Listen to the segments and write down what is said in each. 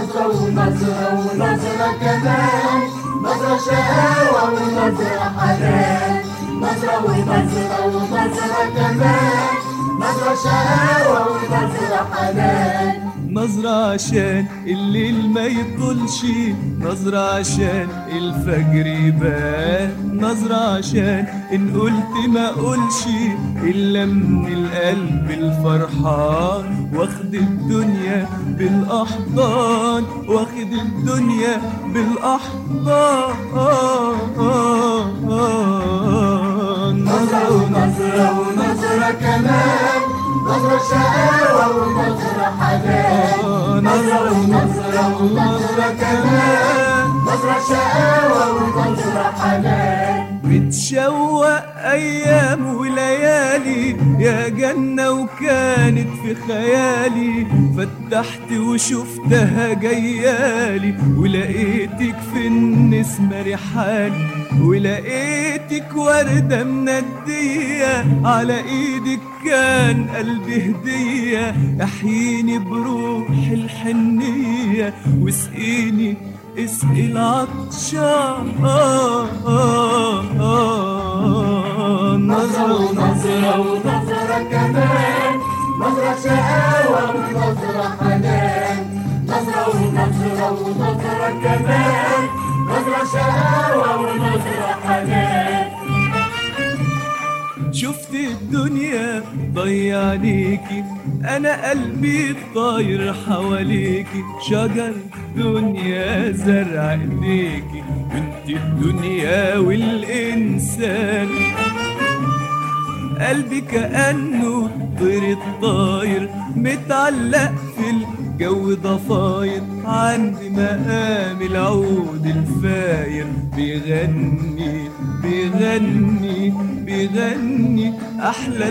نظرة ونظرة ونظرة كمان نظرة شقاوة ونظرة حنان نظرة ونظرة ونظرة كمان نظرة شقاوة ونظرة حنان نظرة عشان الليل ما يطولش نظرة عشان الفجر يبان نظرة عشان إن قلت ما قولش إلا من القلب الفرحان واخد الدنيا بالأحضان واخد الدنيا بالأحضان نظرة ونظرة ونظرة كمان نظرة شقاوة ونظرة حنان نظرة ونظرة ونظرة كمان نظرة شقاوة ونظرة حنان بتشوق ايام وليالي يا جنة وكانت في خيالي فتحت وشفتها جيالي ولقيتك في النسمة ريحاني ولقيتك وردة مندية على ايدك كان قلبي هدية احييني بروح الحنية واسقيني اسقي العطشان نظرة ونظرة ونظرة كمان نظرة شقاوة ونظرة حنان نظرة ونظرة ونظرة كمان نظرة شقاوة ونظرة حنان شفت الدنيا ضيع عليكي انا قلبي طاير حواليكي شجر دنيا زرع ايديكي وانت الدنيا والانسان قلبي كأنه طير الطاير متعلق في الجو ضفاير عند مقام العود الفاير بيغني بيغني بيغني أحلى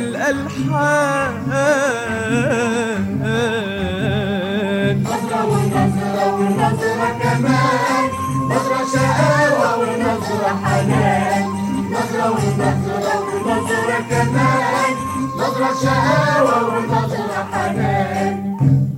الألحان نظرة ونظرة ونظرة كمان نظرة شقاوة ونظرة حنان نظرة ونظرة ونظرة كمان نظرة شقاوة ونظرة حنان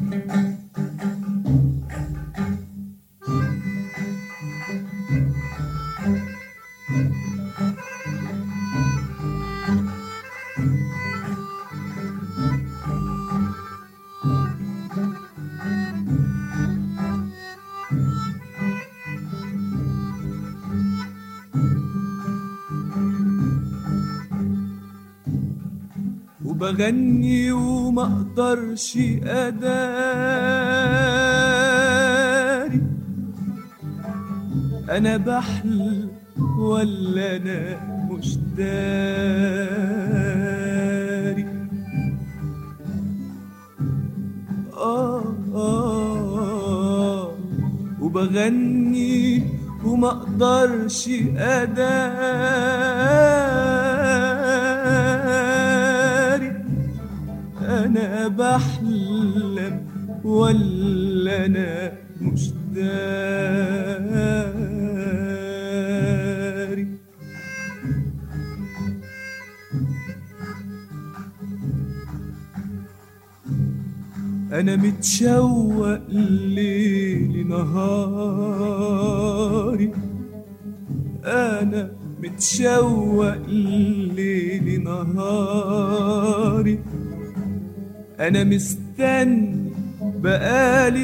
وبغني وما اقدرش اداري انا بحلم ولا انا مش داري آه آه وبغني وما اقدرش اداري انا بحلم ولا انا مش داري انا متشوق ليل نهاري انا متشوق ليل نهاري انا مستني بقالي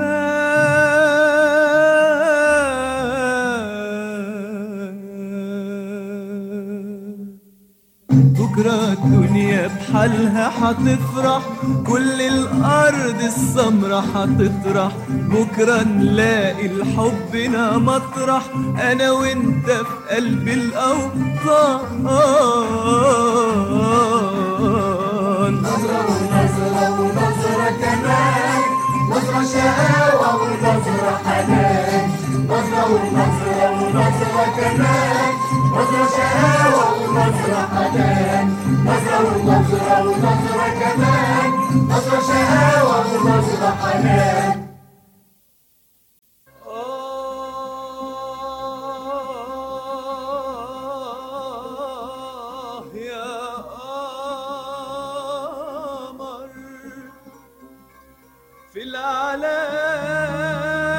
زمان بكرة الدنيا بحالها حتفرح كل الأرض السمرة حتطرح بكرة نلاقي لحبنا مطرح أنا وأنت في قلب الأوطان نظرة ونظرة ونظرة كمان نظرة شقاوة ونظرة حنان نظرة ونظرة ونظرة كمان نظرة شقاوة ونظرة حنان نظرة ونظرة ونظرة كمان نظرة شقاوة ونظرة حنان آه يا قمر في العالم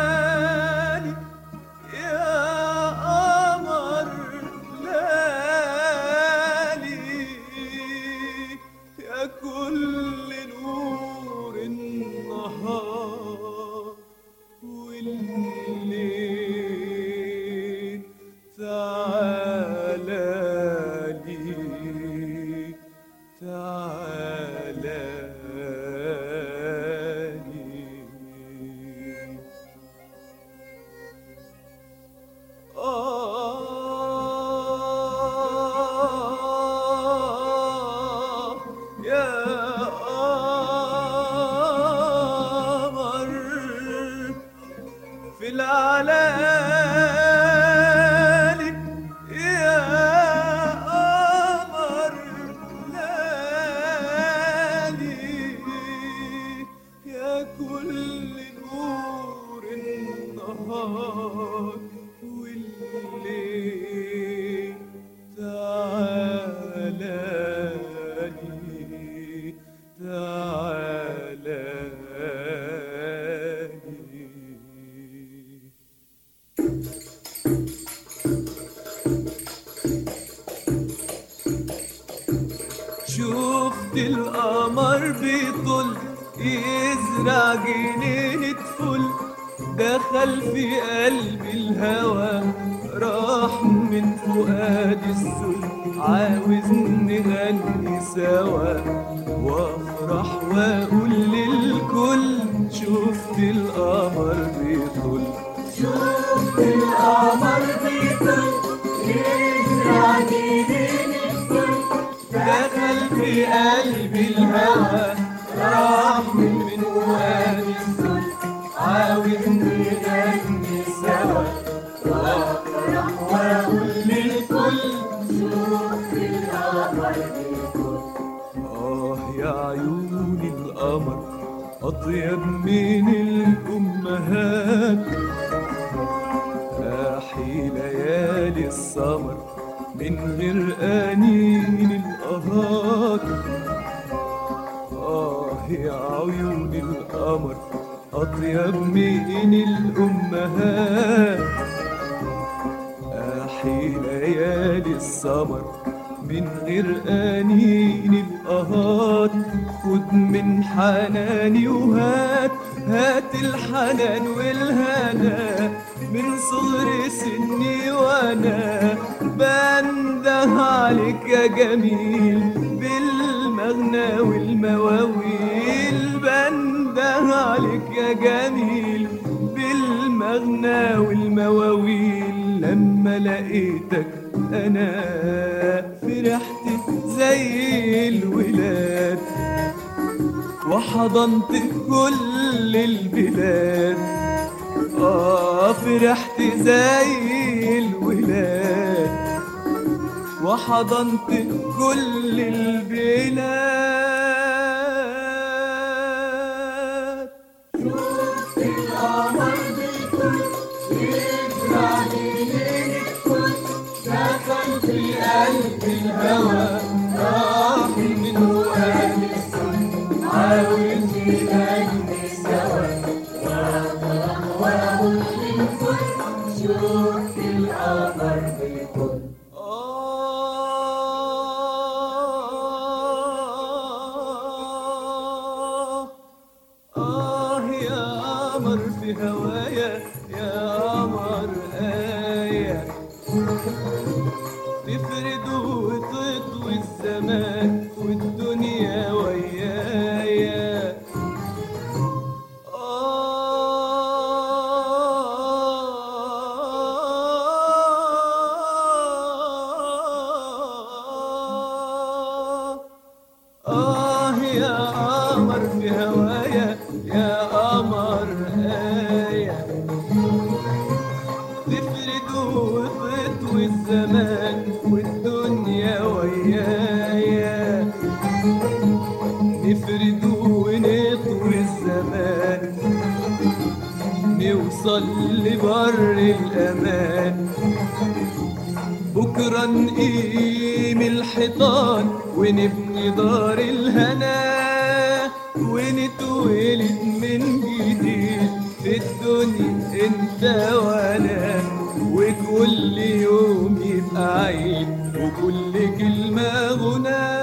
العلالي يا قمر لالي يا كل نور النهار والليل تعالى لي تعالى لي شفت القمر بيطل يزرع جنينة فل دخل في قلب الهوى راح من فؤاد السل عاوز نغني سوا وافرح واقول للكل شفت القمر بيطل شوف القمر بيطل يزرع جنين الفل دخل في قلب الهوى راح من فؤاد السل عاوز نغني سوا وافرح واقول للكل شوف القمر بيطل آه يا عيون القمر أطيب من الأمهات أحي ليالي السمر من غير أنين القهات آه يا عيون القمر أطيب من الأمهات أحي ليالي السمر من غير أنين القهات خد من حناني وهات هات الحنان والهنا من صغر سني وانا بنده عليك يا جميل بالمغنى والمواويل بنده عليك يا جميل بالمغنى والمواويل لما لقيتك انا فرحت زي الولاد وحضنت كل البلاد آه فرحت زي الولاد وحضنت كل البلاد شوف القمر بيطل يزرع جنين الفل دخل في قلب الهوى راح من وقت السن عاوز يغني سوا وافرح واقول للكل شوف القمر بيطل آه آه يا قمر في هوايا يا قمر آية تفرد وتطوي الزمان والدنيا ويايا آه آه يا قمر في هوايا يا قمر آية تفرد وتطوي الزمان والدنيا ويايا نفرد ونطوي الزمان نوصل لبر الأمان بكرة نقيم الحيطان ونبني دار الهنا ونتولد من جديد في الدنيا انت وانا وكل يوم يبقى عيد وكل كلمة غنى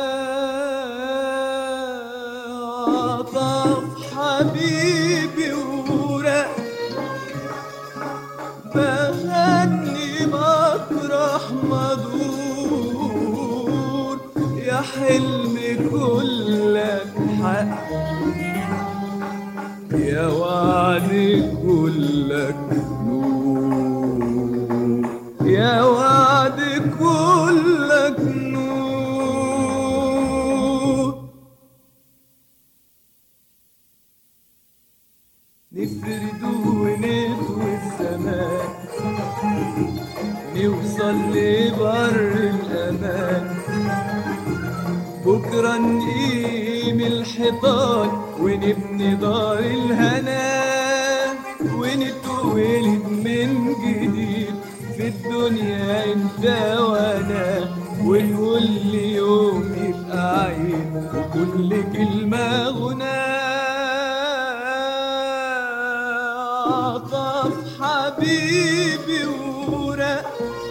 عطف حبيبي ورق بغني مطرح مدور يا حلمي كلك حق يا وعدي كلك نور يا وعدي كلك نور نفرد ونطوي السماء نوصل لبر الأمان بكرة نقيم الحيطان ونبني دار الهنا ونتولد من جديد في الدنيا انت وانا وكل يوم يبقى عيد وكل كلمة غنى عطف حبيبي ورق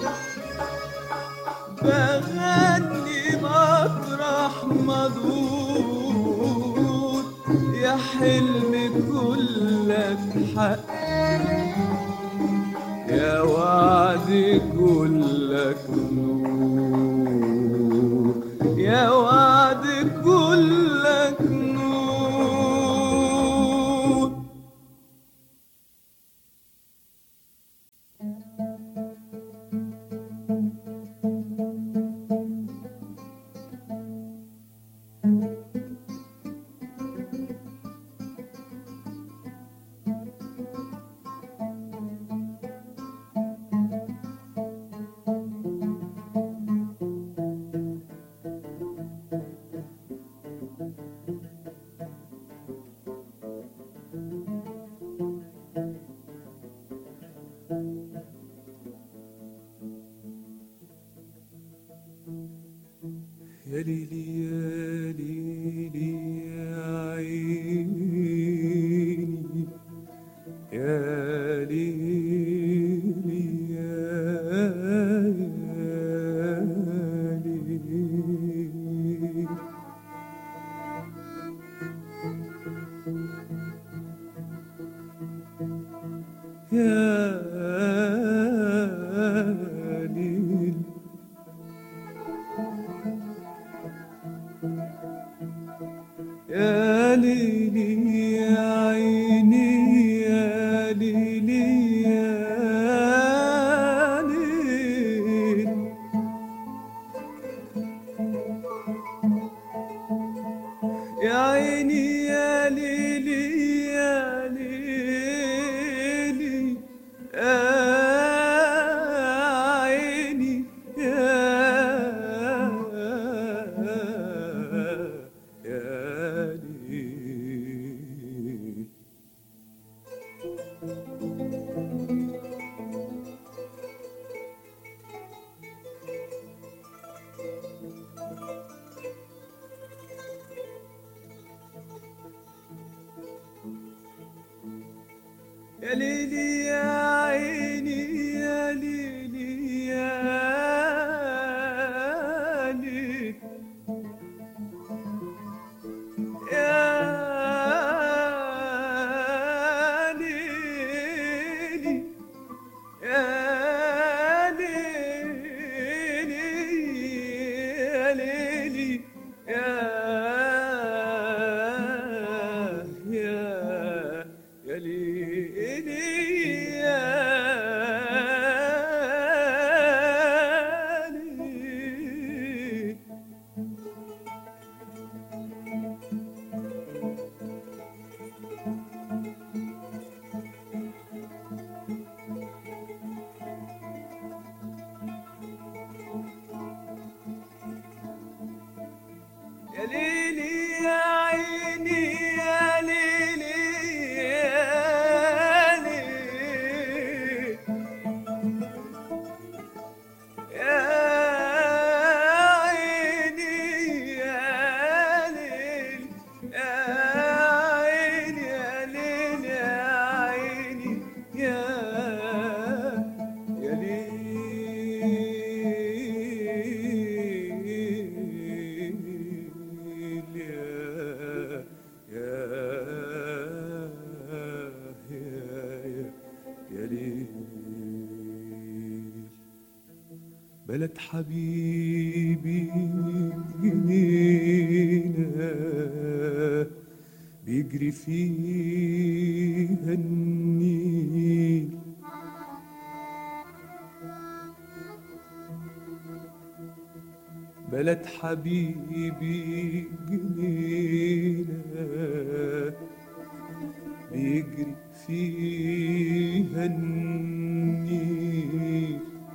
بغني مطرح مدور يا حلم كلك حق يا وعد كلك نور يا وعد كلك نور يا ليلي يا ليلي يا عيني يا ليلي يا ليلي يا ليلي يا ليلي يا عيني يا ليلي يا ليلي يا عيني يا ليلي يا ليلي يا عيني يا يا ليلي يا ليلي يا عيني يا ليلي يا ليلي يا ليلي يا ليلي يا ليلي يا يا يا ليلي يا ليلي يا ليلي يا عيني يا ليلي يا ليلي يا عيني يا ليل يا عيني يا ليل يا عيني يا يا ليل يا يا يا يا ليل بلد حبيبي جنينة بيجري فيها النيل بلد حبيبي جنينة بيجري فيها النيل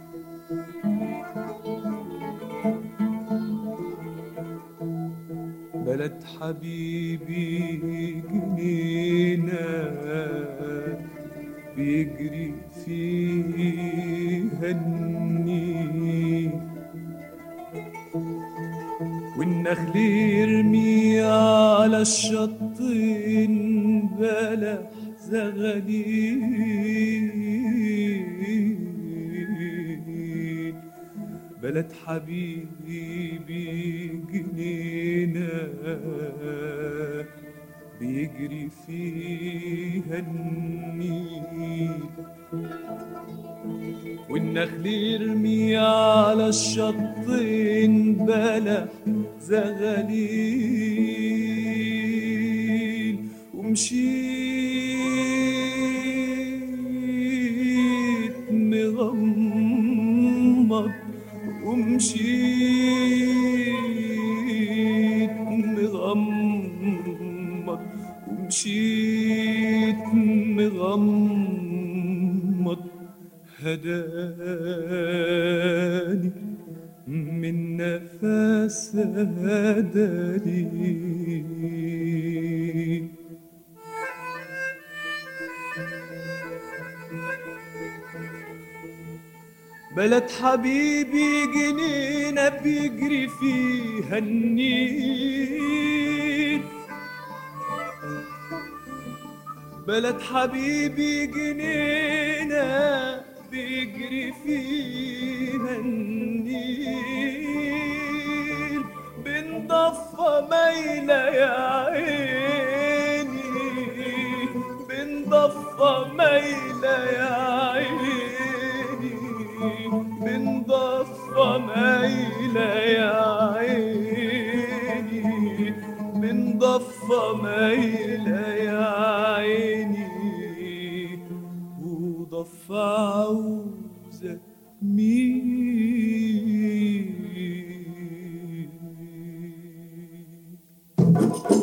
بلد حبيبي جنينة بيجري فيها النيل والنخل يرمي على الشطين بلح زغليل بلد حبيبي جنينة بيجري فيها النيل والنخل يرمي على الشطين بلح زغليل ومشيت مغمض ومشيت مغمض ومشيت مغمض هداني من نفس هداني بلد حبيبي جنينة بيجري فيها النيل بلد حبيبي جنينة بيجري فيها النيل بين ضفة مايلة يا عيني بين ضفة مايلة يا عيني بين ضفة مايلة يا عيني بين ضفة مايلة يا عيني وضفة عاوزة مين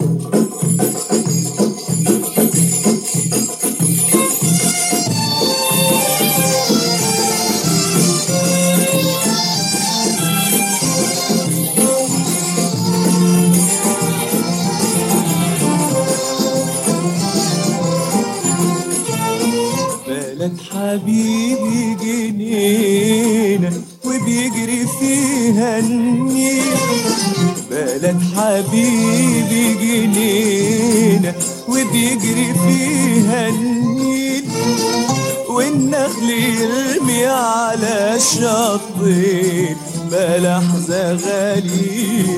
بلد حبيبي جنينة وبيجري فيها النيل بلد حبيبي جنينة وبيجري فيها النيل والنخل يرمي على الشطين بلح زغاليل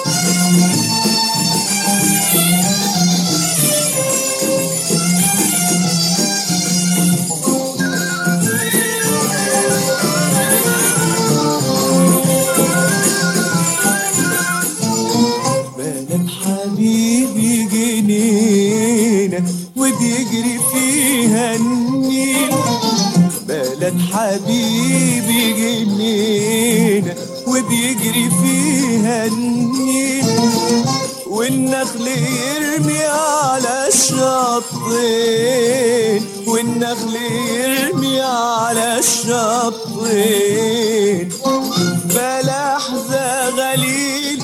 بلد حبيبي جنينة وبيجري فيها النيل بلد حبيبي جنينة وبيجري فيها النيل والنخل يرمي على الشطين والنخل يرمي على الشطين بلح زغليل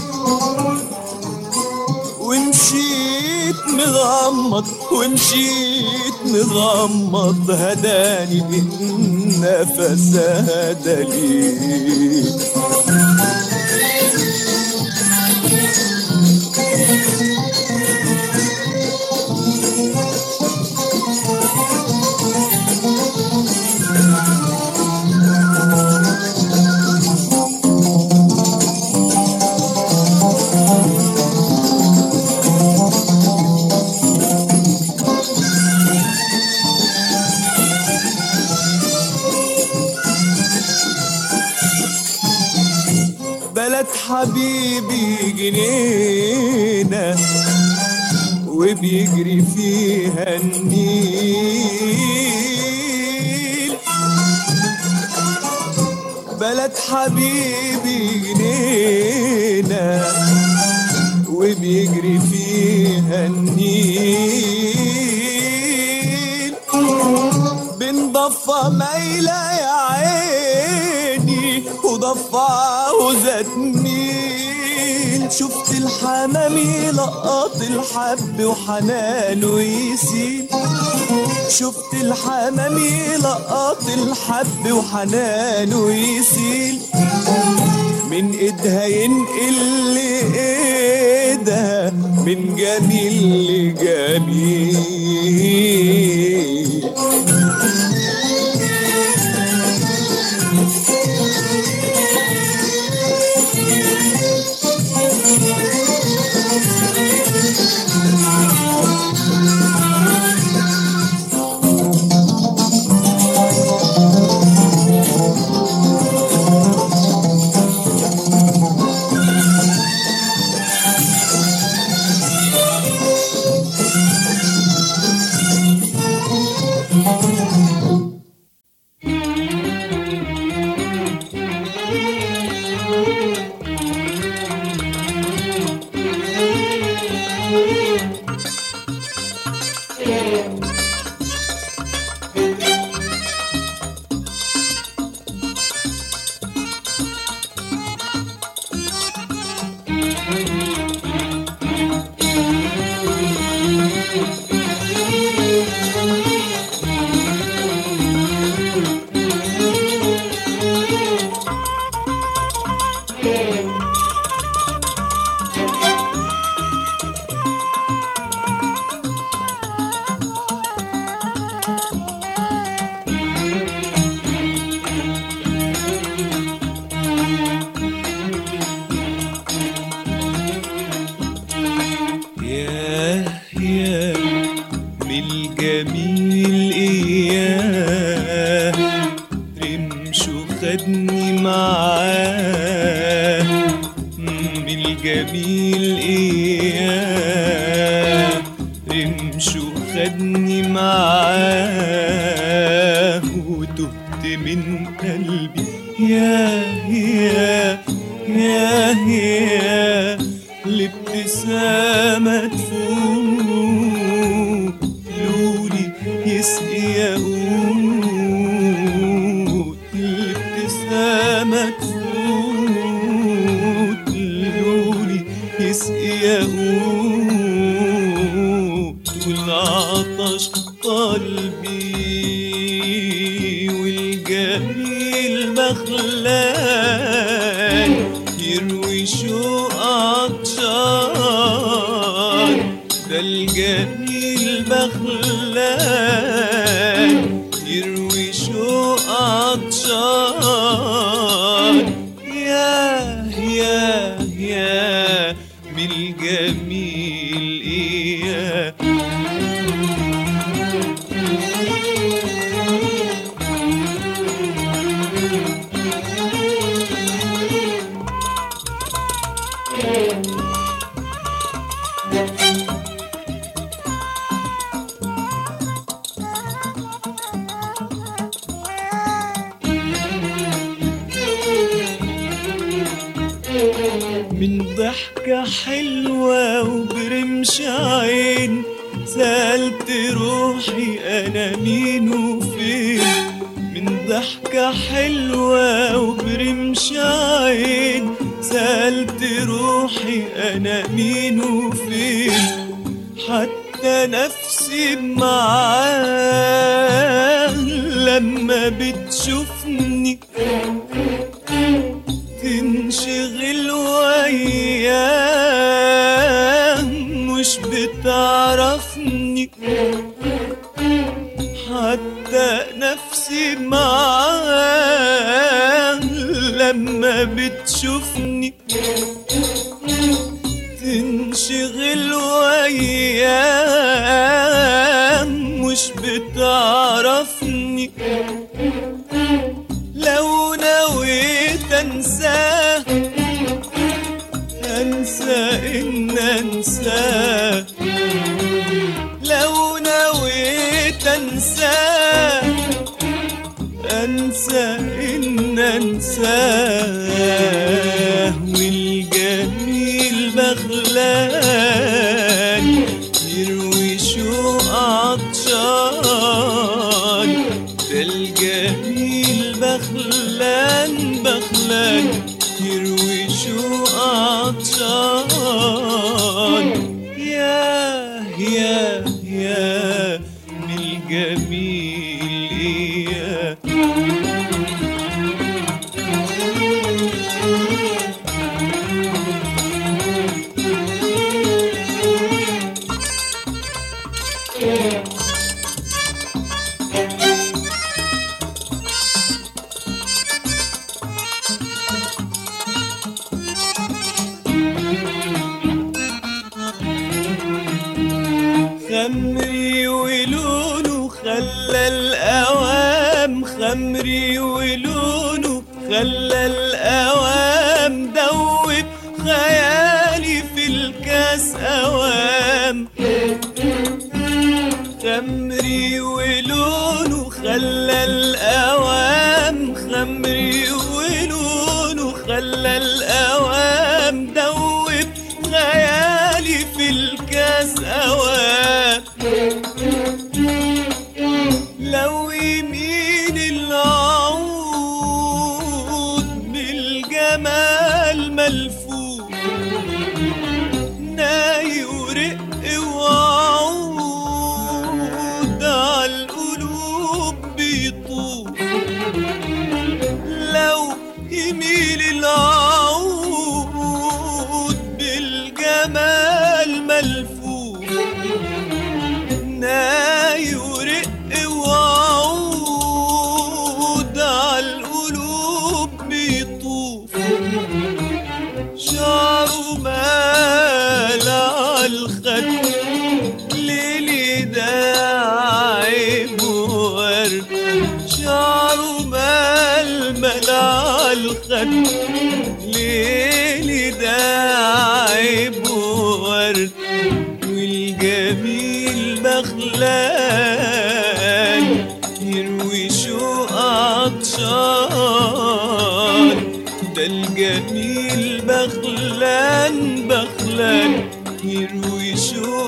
ومشيت مغمض ومشيت مغمض هداني النفس هداني بلد حبيبي جنينة وبيجري فيها النيل بلد حبيبي جنينة وبيجري فيها النيل وضفة مايلة يا عيني وضفة عاوزة تميل شفت الحمام يلقط الحب وحنانه يسيل شفت الحمام يلقط الحب وحنانه يسيل من ايدها ينقل لايدها من جميل لجميل ياه ياه من الجميل اياه رمشه خدني معاه من الجميل اياه رمشه خدني معاه وتهت من قلبي يا يا يا يا الابتسامة تفوت لولي يسقي ياقوت الابتسامة تفوت لولي يسقي ياقوت والعطش قلبي والجميل مخلان يروي شوق عطشان ده الجميل مخلان يروي شوق عطشان يا يا يا من الجميل إياه من ضحكة حلوة وبرمش عين سألت روحي أنا مين وفين من ضحكة حلوة وبرمش عين سألت روحي أنا مين وفين حتى نفسي معاه لما بتشوفني تنشغل وياه مش بتعرفني حتى نفسي معاه لما بتشوفني تنشغل وياه مش بتعرفني لو نويت انساه انسى ان انساه لو نويت انساه انسى ان انساه والجميل بغلان يروي شو عطشان ده بخلان يروي شو عطشان يا يا يا بالجميل يا خمري ولونه خلى الأوام خمري ولونه خلى الأوام دوب خيالي في الكاس أوام خمري ولونه خلى الأوام خمري ولونه خلى الأوام دوب خيالي في الكاس أوام لو يمين العود بالجمال ملفوف ناي ورق وعود عالقلوب بيطوف لو يميل العود بالجمال ملفوف ناي ورق وعود عالقلوب بيطوف شعره مال عالخد ليلي داعب ورد شعره مال مال عالخد ليلي داعب ورد والجميل بخلان يروي شو عطشان ده الجميل بخلان بخلان يروي شو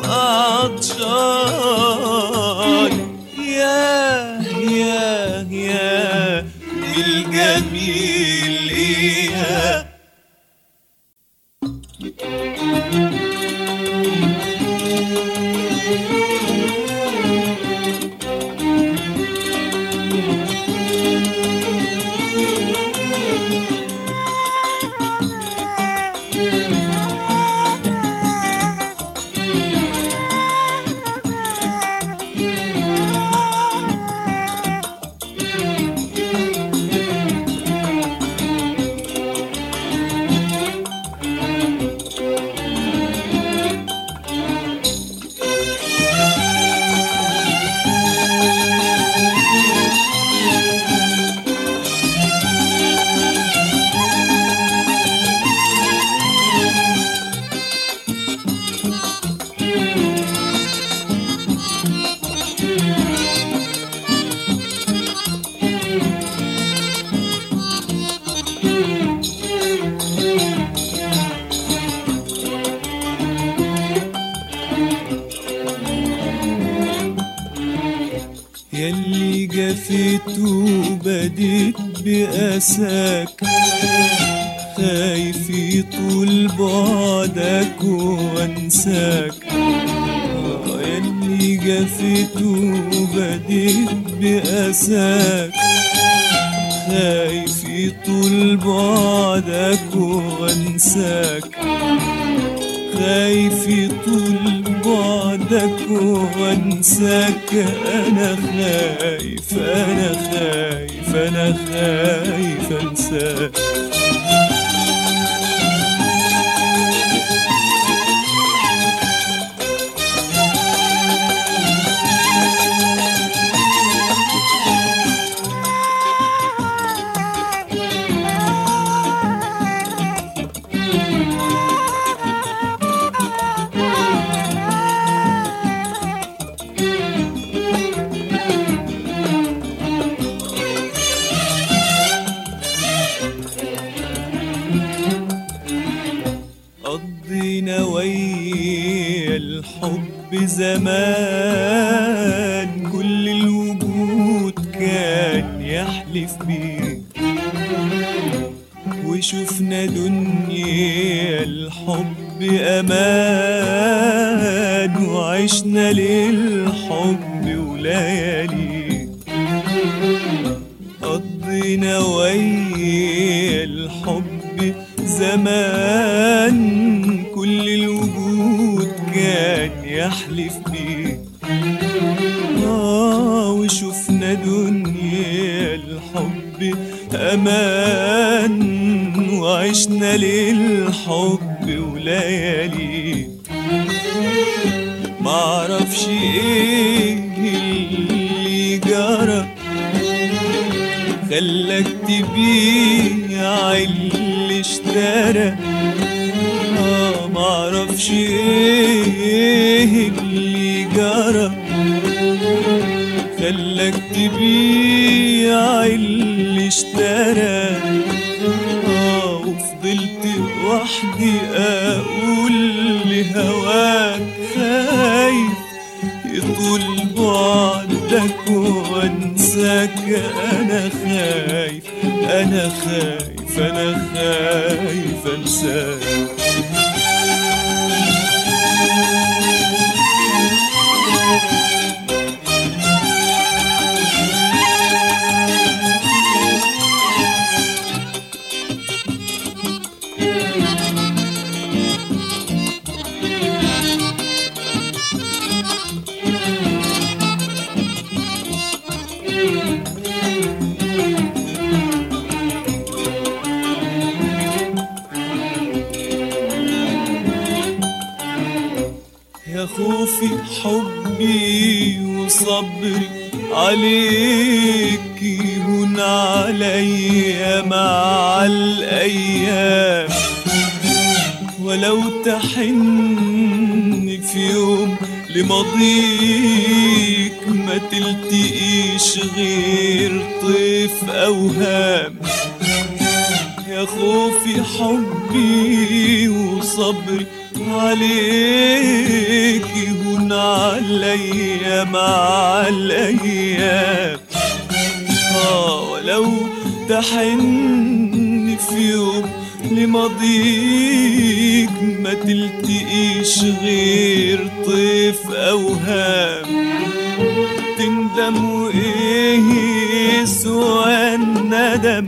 عطشان يا يا يا بالجميل إيه يلي جفيت وبديت بأساك خايف طول بعدك وانساك آه، يلي جفيت وبديت بأساك خايف طول بعدك وانساك خايف طول بعدك وانساك انا خايف انا خايف انا خايف انساك قضينا ويا الحب زمان كل الوجود كان يحلف بيه وشفنا دنيا الحب أمان وعشنا للحب وليالي قضينا ويا الحب زمان كل الوجود كان يحلف بيه آه وشفنا دنيا الحب أمان وعشنا للحب وليالي معرفش ايه اللي جرى خلاك تبيع اللي اشترى آه معرفش ايه اللي جرى خلاك تبيع اللي اشترى آه وفضلت وحدي اقول لهواك خايف يطول بعدك وانساك انا خايف انا خايف انا خايف انساك يا خوفي حبي وصبري عليك يهون عليا مع الأيام ولو تحن في يوم لماضيك ما تلتقيش غير طيف أوهام يا خوفي حبي وصبري عليك يهون عليا مع الأيام آه ولو تحن في يوم لماضيك ما تلتقيش غير طيف أوهام تندم وإيه يسوى الندم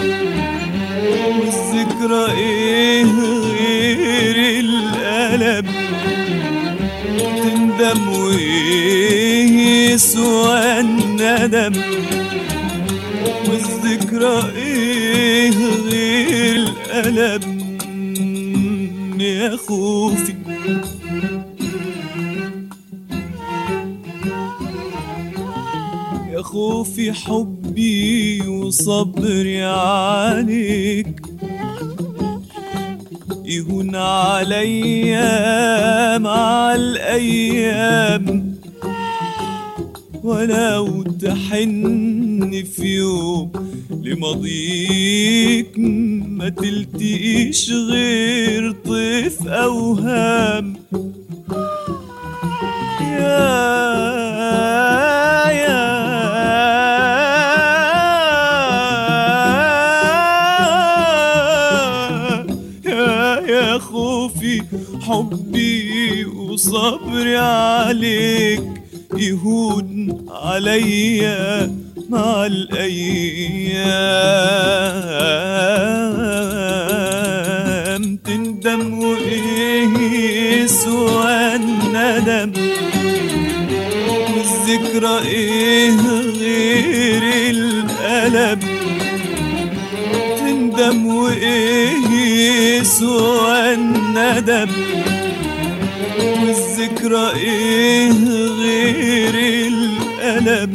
والذكرى ايه غير الألم تندم وايه يسوى الندم والذكرى ايه غير الألم يا خوفي يا خوفي حبي وصبري عليك يهون عليا مع الأيام ولو تحن في يوم لماضيك ما تلتقيش غير طيف أوهام يا يا يا يا خوفي حبي وصبري عليك يهون عليا مع الأيام تندم وإيه يسوى الندم والذكرى إيه غير الألم تندم وإيه يسوى الندم والذكرى إيه غير الألم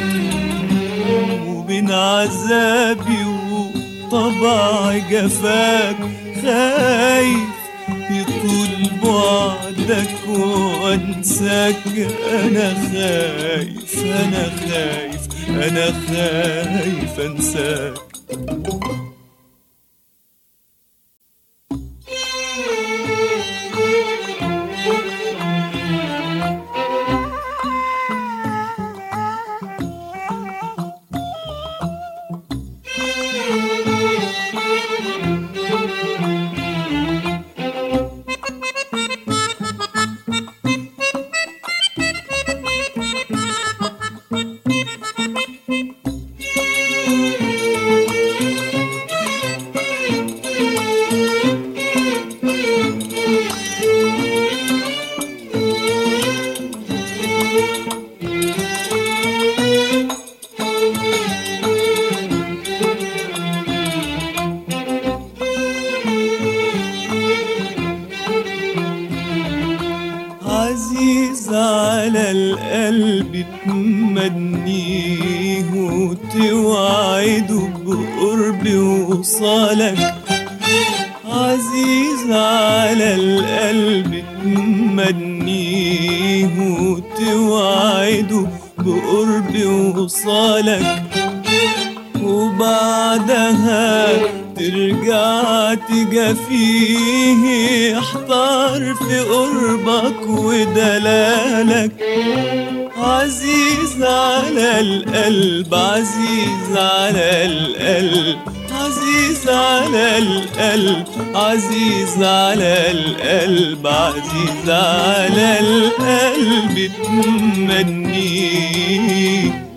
وبين عذابي وطبع جفاك خايف يطول بعدك وانساك انا خايف انا خايف انا خايف انساك تمنيه وتوعده بقرب وصالك عزيز على القلب تمنيه وتوعده بقرب وصالك وبعدها ترجع تجافيه يحتار في قربك ودلالك عزيز على القلب عزيز على القلب عزيز على القلب عزيز على القلب عزيز على القلب تمنيه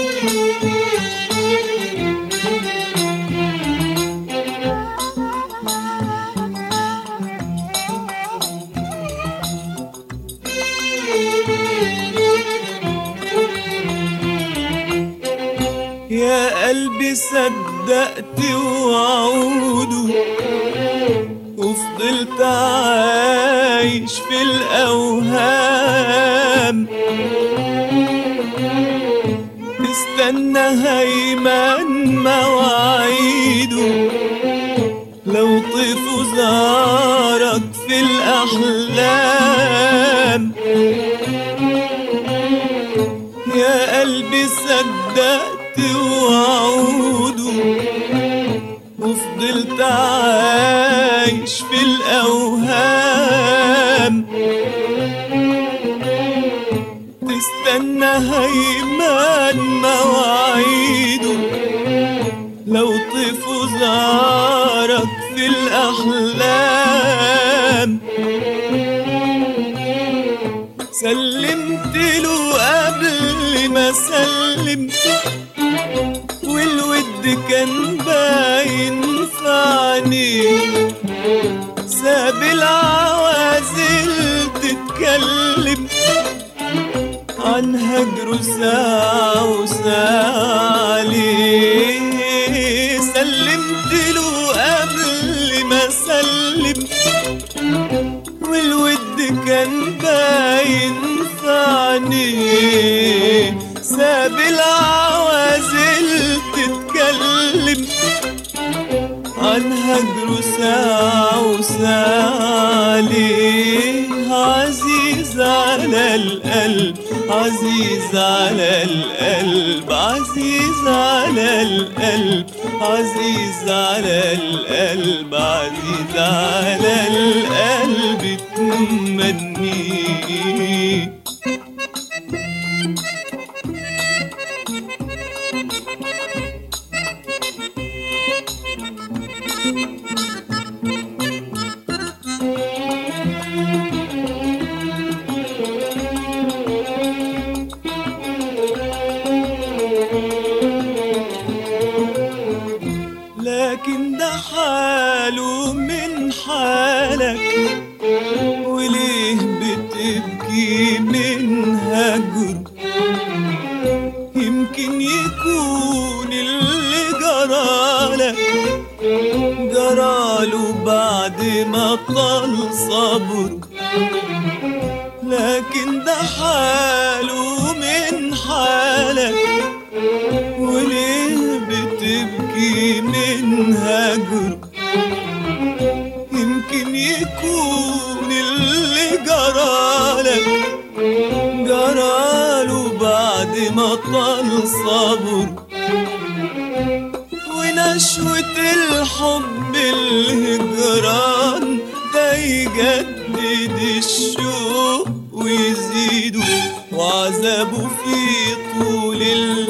يا قلبي صدقت وعوده وفضلت عايش في الأوهام استنى هيمن مواعيده لو طيف زارك في الأحلام يا قلبي صدقت وعوده وفضلت عايش في الأوهام تستنى هيمان مواعيده لو طيف زارك في الأحلام سلمت له قبل ما سلم والود كان باين في عينيه ساب العوازل تتكلم عن هجره ساعة وساعة عليه سلمت له قبل ما سلم والود كان باين في عينيه ساب العوازل تتكلم عن هجره ساعة وساعة عليه عزيز على القلب عزيز على القلب عزيز على القلب عزيز على القلب عزيز على القلب تمنيه لكن ده حاله من حالك وليه بتبكي من هجر يمكن يكون اللي جرالك جراله بعد ما طال صبر لكن ده حاله من حالك وليه بتبكي من هجر يمكن يكون اللي جرالك جراله بعد ما طال صبر ونشوة الحب الهجران ده يجدد الشوق ويزيده وعذابه في طول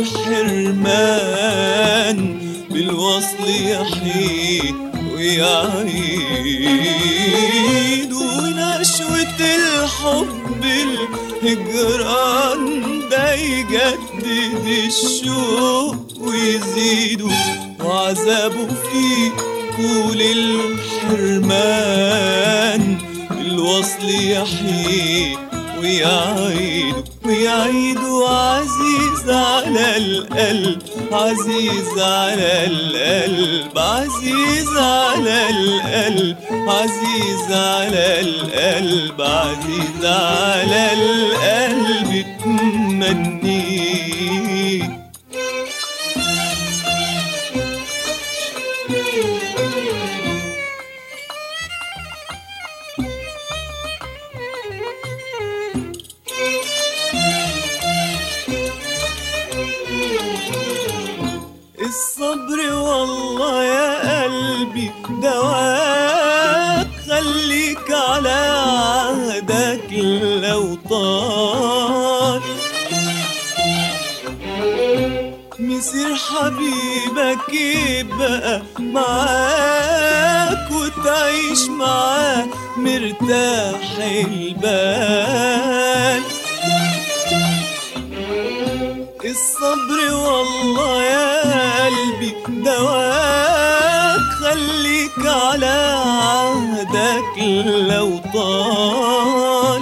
الحرمان بالوصل يحيد ويعيد ونشوة الحب الهجران ده يجدد الشوق ويزيده وعذابه في طول الحرمان الوصل يحيد ويعيد ويعيد عزيز على القلب عزيز على القلب عزيز على القلب عزيز على القلب عزيز على القلب تمنيه الصبر والله يا قلبي دواك خليك على عهدك لو طال مسير حبيبك يبقى معاك وتعيش معاه مرتاح البال الصبر والله يا قلبي دواك خليك على عهدك لو طال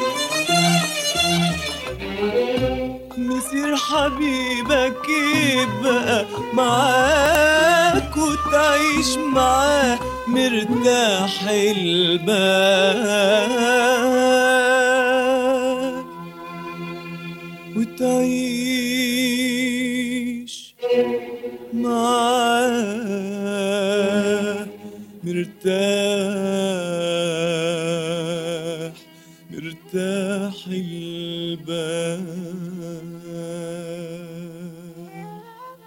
مسير حبيبك يبقى معاك وتعيش معاه مرتاح البال وتعيش معاه مرتاح مرتاح البال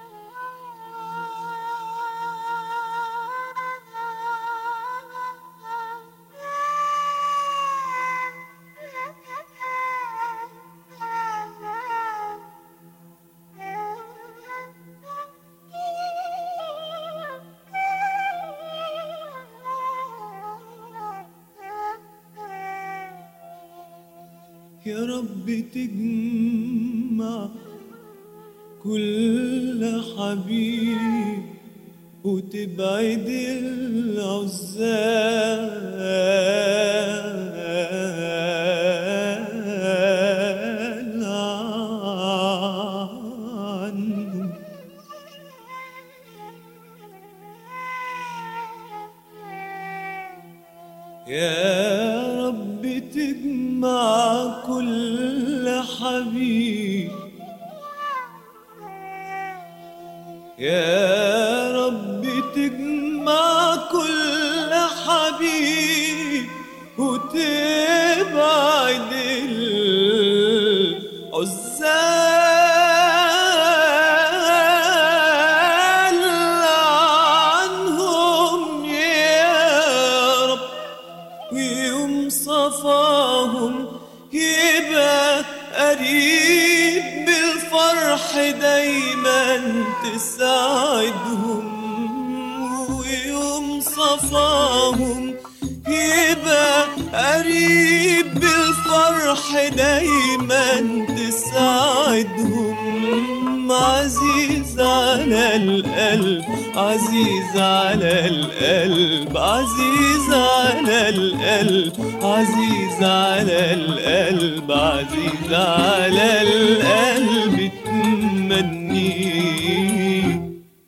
يا رب تجمع كل حبيب وتبعد العزال عنه يا رب تجمع كل حبيب يا رب تجمع كل حبيب وتبعد العزال عنهم يا رب ويوم صفاهم يبقى قريب بالفرح دايما تساعدهم ويوم صفاهم يبقى قريب بالفرح دايما تساعدهم عزيز على القلب عزيز على القلب عزيز على القلب عزيز على القلب عزيز على القلب